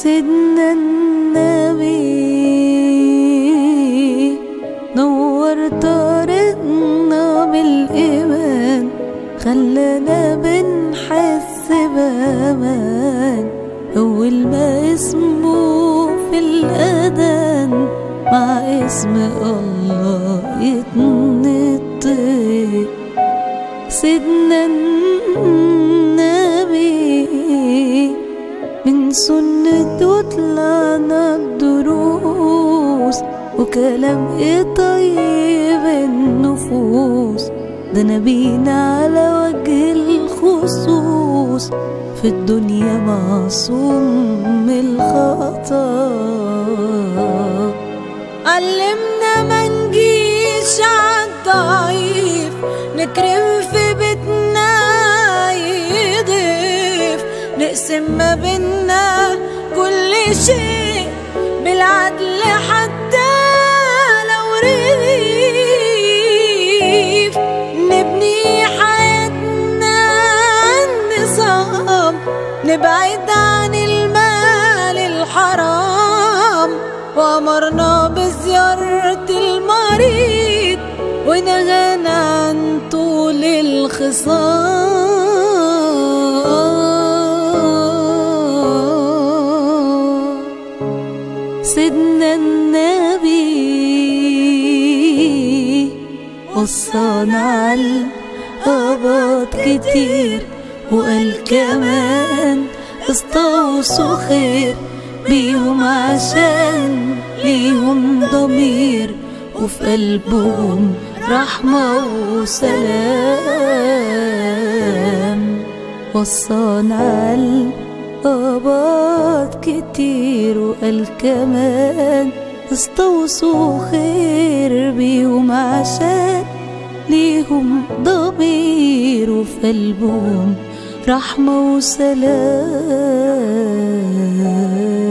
سيدنا النبي نور طريقنا بالإيمان خلانا بنحس بأمان أول ما اسمه في الأذان مع اسم الله يتنطق سيدنا النبي من سنته طلعنا الدروس وكلام ايه طيب النفوس ده نبينا على وجه الخصوص في الدنيا معصوم من الخطأ علمنا ما نجيش عالضعيف نكرم في بيتنا يضيف نقسم ما بينا كل شيء بالعدل حتى لو رغيف نبني حياتنا عن نظام نبعد عن المال الحرام وأمرنا بزيارة المريض ونهانا عن طول الخصام سيدنا النبي وصانا على الأباط كتير وقال كمان استوصوا خير بيهم عشان ليهم ضمير وفي قلبهم رحمة وسلام وصانا على الأباط كتير وقال كمان استوصوا خير بيهم عشان ليهم ضمير وفي قلبهم رحمة وسلام